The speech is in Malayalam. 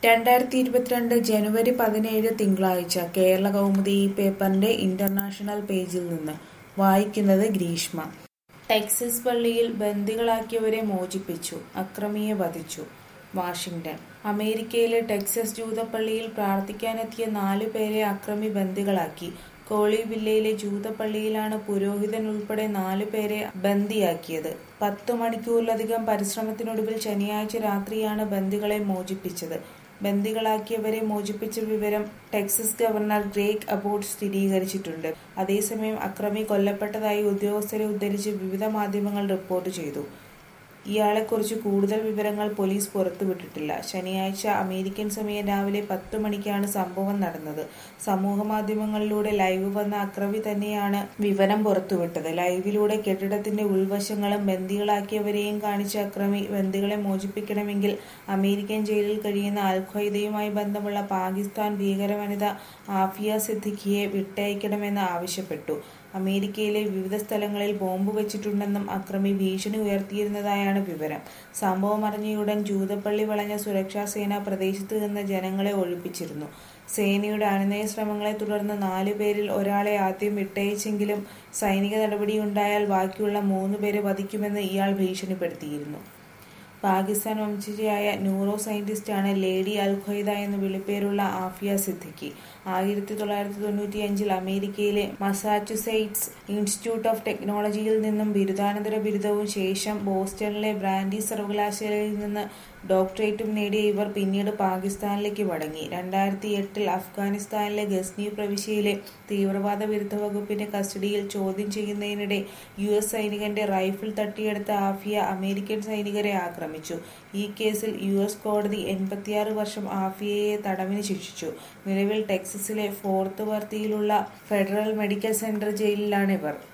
രണ്ടായിരത്തി ഇരുപത്തിരണ്ട് ജനുവരി പതിനേഴ് തിങ്കളാഴ്ച കേരള കൗമുദി ഈ പേപ്പറിന്റെ ഇന്റർനാഷണൽ പേജിൽ നിന്ന് വായിക്കുന്നത് ഗ്രീഷ്മ ടെക്സസ് പള്ളിയിൽ ബന്ദികളാക്കിയവരെ മോചിപ്പിച്ചു അക്രമിയെ വധിച്ചു വാഷിംഗ്ടൺ അമേരിക്കയിലെ ടെക്സസ് ജൂതപ്പള്ളിയിൽ പ്രാർത്ഥിക്കാനെത്തിയ നാലു പേരെ അക്രമി ബന്ദികളാക്കി കോളിവില്ലയിലെ ജൂതപ്പള്ളിയിലാണ് പുരോഹിതൻ ഉൾപ്പെടെ നാലു പേരെ ബന്ദിയാക്കിയത് പത്തു മണിക്കൂറിലധികം പരിശ്രമത്തിനൊടുവിൽ ശനിയാഴ്ച രാത്രിയാണ് ബന്ദികളെ മോചിപ്പിച്ചത് ബന്ദികളാക്കിയവരെ മോചിപ്പിച്ച വിവരം ടെക്സസ് ഗവർണർ ഗ്രേഗ് അബോട്ട് സ്ഥിരീകരിച്ചിട്ടുണ്ട് അതേസമയം അക്രമി കൊല്ലപ്പെട്ടതായി ഉദ്യോഗസ്ഥരെ ഉദ്ധരിച്ച് വിവിധ മാധ്യമങ്ങൾ റിപ്പോർട്ട് ചെയ്തു ഇയാളെക്കുറിച്ച് കൂടുതൽ വിവരങ്ങൾ പോലീസ് പുറത്തുവിട്ടിട്ടില്ല ശനിയാഴ്ച അമേരിക്കൻ സമയം രാവിലെ പത്തു മണിക്കാണ് സംഭവം നടന്നത് സമൂഹ മാധ്യമങ്ങളിലൂടെ ലൈവ് വന്ന അക്രമി തന്നെയാണ് വിവരം പുറത്തുവിട്ടത് ലൈവിലൂടെ കെട്ടിടത്തിന്റെ ഉൾവശങ്ങളും ബന്ദികളാക്കിയവരെയും കാണിച്ച അക്രമി ബന്ദികളെ മോചിപ്പിക്കണമെങ്കിൽ അമേരിക്കൻ ജയിലിൽ കഴിയുന്ന അൽ ഖ്വയ്ദയുമായി ബന്ധമുള്ള പാകിസ്ഥാൻ ഭീകരവനിത ആഫിയ സിദ്ദിഖിയെ വിട്ടയക്കണമെന്ന് ആവശ്യപ്പെട്ടു അമേരിക്കയിലെ വിവിധ സ്ഥലങ്ങളിൽ ബോംബ് വെച്ചിട്ടുണ്ടെന്നും അക്രമി ഭീഷണി ഉയർത്തിയിരുന്നതായാണ് വിവരം സംഭവം അറിഞ്ഞയുടൻ ജൂതപ്പള്ളി വളഞ്ഞ സുരക്ഷാ സേന പ്രദേശത്ത് നിന്ന് ജനങ്ങളെ ഒഴിപ്പിച്ചിരുന്നു സേനയുടെ അനുനയ ശ്രമങ്ങളെ തുടർന്ന് നാലു പേരിൽ ഒരാളെ ആദ്യം വിട്ടയച്ചെങ്കിലും സൈനിക നടപടിയുണ്ടായാൽ ബാക്കിയുള്ള മൂന്ന് പേരെ വധിക്കുമെന്ന് ഇയാൾ ഭീഷണിപ്പെടുത്തിയിരുന്നു പാകിസ്ഥാൻ വംശജയായ ന്യൂറോ സയന്റിസ്റ്റാണ് ലേഡി അൽ ഖ്വയ്ദ എന്ന് വിളിപ്പേരുള്ള ആഫിയ സിദ്ദിഖി ആയിരത്തി തൊള്ളായിരത്തി തൊണ്ണൂറ്റി അഞ്ചിൽ അമേരിക്കയിലെ മസാച്ചുസെറ്റ്സ് ഇൻസ്റ്റിറ്റ്യൂട്ട് ഓഫ് ടെക്നോളജിയിൽ നിന്നും ബിരുദാനന്തര ബിരുദവും ശേഷം ബോസ്റ്റണിലെ ബ്രാൻഡി സർവകലാശാലയിൽ നിന്ന് ഡോക്ടറേറ്റും നേടിയ ഇവർ പിന്നീട് പാകിസ്ഥാനിലേക്ക് മടങ്ങി രണ്ടായിരത്തി എട്ടിൽ അഫ്ഗാനിസ്ഥാനിലെ ഗസ്നി പ്രവിശ്യയിലെ തീവ്രവാദ വിരുദ്ധ വകുപ്പിന്റെ കസ്റ്റഡിയിൽ ചോദ്യം ചെയ്യുന്നതിനിടെ യു എസ് സൈനികന്റെ റൈഫിൾ തട്ടിയെടുത്ത ആഫിയ അമേരിക്കൻ സൈനികരെ ആക്രമിച്ചു ഈ കേസിൽ യു എസ് കോടതി എൺപത്തിയാറ് വർഷം ആഫിയയെ തടവിന് ശിക്ഷിച്ചു നിലവിൽ ടെക്സസിലെ ഫോർത്ത് വർത്തിയിലുള്ള ഫെഡറൽ മെഡിക്കൽ സെന്റർ ജയിലിലാണ് ഇവർ